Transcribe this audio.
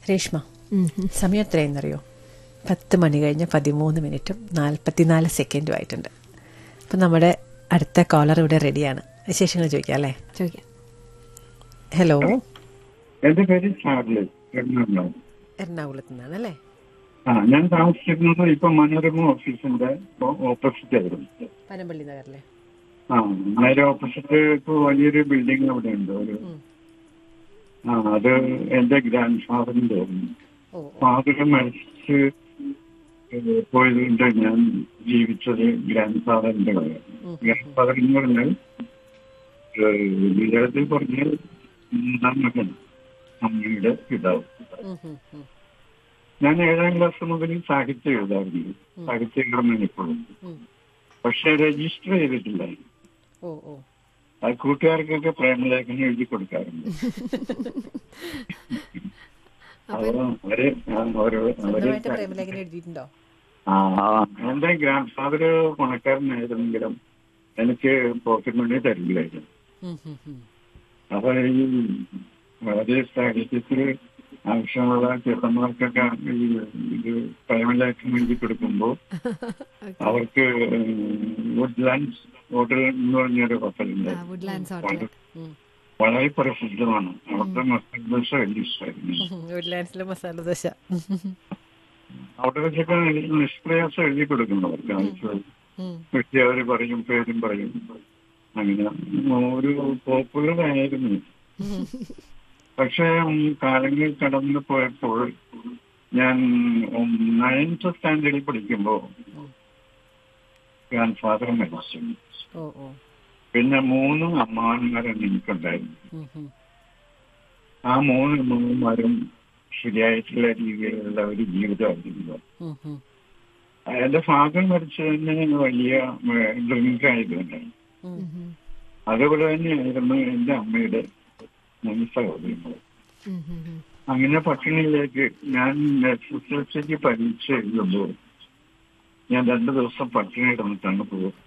രേഷ്മ സമയം എത്രയെന്നറിയോ പത്ത് മണി കഴിഞ്ഞ് പതിമൂന്ന് മിനിറ്റും നാൽപ്പത്തിനാല് സെക്കൻഡും ആയിട്ടുണ്ട് അപ്പം നമ്മുടെ അടുത്ത കോളർ ഇവിടെ റെഡിയാണ് വിശേഷങ്ങൾ ചോദിക്കാം അല്ലേ ചോദിക്കാം ഹലോ എന്റെ പേര് ചാർലസ് എറണാകുളം എറണാകുളത്ത് നിന്നാണ് അല്ലേ ആ ഞാൻ താമസിക്കുന്നത് ഇപ്പൊ മനോരമ ഓഫീസിന്റെ ഓപ്പോസിറ്റ് ആയിരുന്നു പനമ്പള്ളി നഗറിലെ ആ നേരെ ഓപ്പോസിറ്റ് ഇപ്പൊ വലിയൊരു ബിൽഡിംഗ് അവിടെ ഉണ്ട് ഒരു ആ അത് എന്റെ ഗ്രാൻഡ് ഫാദറിന്റെ ആയിരുന്നു ഓ ഫാദർ മരിച്ച് പോയതുകൊണ്ട് ഞാൻ ജീവിച്ചത് ഗ്രാൻഡ് ഫാദറിന്റെ ഗ്രാൻഡ് ഫാദർ എന്ന് പറഞ്ഞാൽ വിചാരത്തിൽ പറഞ്ഞാൽ മൂന്നാം മകൻ അമ്മയുടെ പിതാവ് ഉം, ഉം, ഉം. ഞാൻ ഏഴാം ക്ലാസ് മുതൽ സാഹിത്യം എഴുതാറുണ്ട് സാഹിത്യകർമ്മം ഇപ്പോഴും ഉം. പക്ഷെ രജിസ്റ്റർ ചെയ്തിട്ടില്ല ഓ ഓ അത് കൂട്ടുകാർക്കൊക്കെ പ്രേമലേഖനം എഴുതി കൊടുക്കാറുണ്ട് അപ്പോൾ അവര് ആ, അവര് അവര് സ്വന്തമായിട്ട് പ്രേമലേഖനം എഴുതിയിട്ടുണ്ടോ ആ എന്റെ ഗ്രാൻഡ് ഫാദർ പണക്കാരനായിരുന്നെങ്കിലും എനിക്ക് പോക്കറ്റ് മണി തരില്ലായിരുന്നു ഉം, ഉം, ഉം. അപ്പൊ ഈ വളരെ സാഹിത്യത്തിൽ ആവശ്യമുള്ള ചെറുക്കന്മാർക്കൊക്കെ ഈ ഇത് പ്രേമലേഖനം എഴുതി കൊടുക്കുമ്പോൾ അവർക്ക് വുഡ്ലാൻഡ്സ് ഹോട്ടൽ എന്ന് പറഞ്ഞൊരു ഹോട്ടലുണ്ട് വുഡ്ലാൻഡ്സ് ഹോട്ടൽ ഉം. വളരെ പ്രസിദ്ധമാണ് അവിടുത്തെ മസാല ദോശ വലിയ ഇഷ്ടമായിരുന്നു ഉം, വുഡ്ലാൻഡ്സിലെ മസാല ദോശ അവിടെ വെച്ചൊക്കെ നിഷ്പ്രയാസം എഴുതി കൊടുക്കുന്നവർക്ക് ആവശ്യം ഉം. പക്ഷെ അവര് പറയും പേരും പറയും അങ്ങനെ ഒരു പോപ്പുലർ ആയിരുന്നു പക്ഷെ കാലങ്ങൾ കടന്നു പോയപ്പോൾ ഞാൻ നയൻത്ത് സ്റ്റാൻഡേർഡിൽ പഠിക്കുമ്പോൾ ഗ്രാൻഡ് ഫാദർ മരിച്ചു ഓ ഓ പിന്നെ മൂന്ന് അമ്മാവന്മാരാണ് എനിക്കുണ്ടായിരുന്നു ഉം, ഉം. ആ മൂന്ന് അമ്മാവന്മാരും ശരിയായിട്ടുള്ള രീതിയിലുള്ള ഒരു ജീവിതമായിരുന്നു ഉം, ഉം. എന്റെ ഫാദർ മരിച്ചതിന് വലിയ ഡ്രിങ്ക് ആയതുകൊണ്ട് ഉം. അതുപോലെ തന്നെയായിരുന്നു എന്റെ അമ്മയുടെ മൂന്ന് സഹോദരങ്ങൾ അങ്ങനെ പട്ടിണിയിലേക്ക് ഞാൻ എസ് എസ് എൽ സിക്ക് പരീക്ഷ എഴുതുമ്പോൾ ഞാൻ രണ്ടു ദിവസം പട്ടിണി കിടന്നിട്ടാണ് പോകും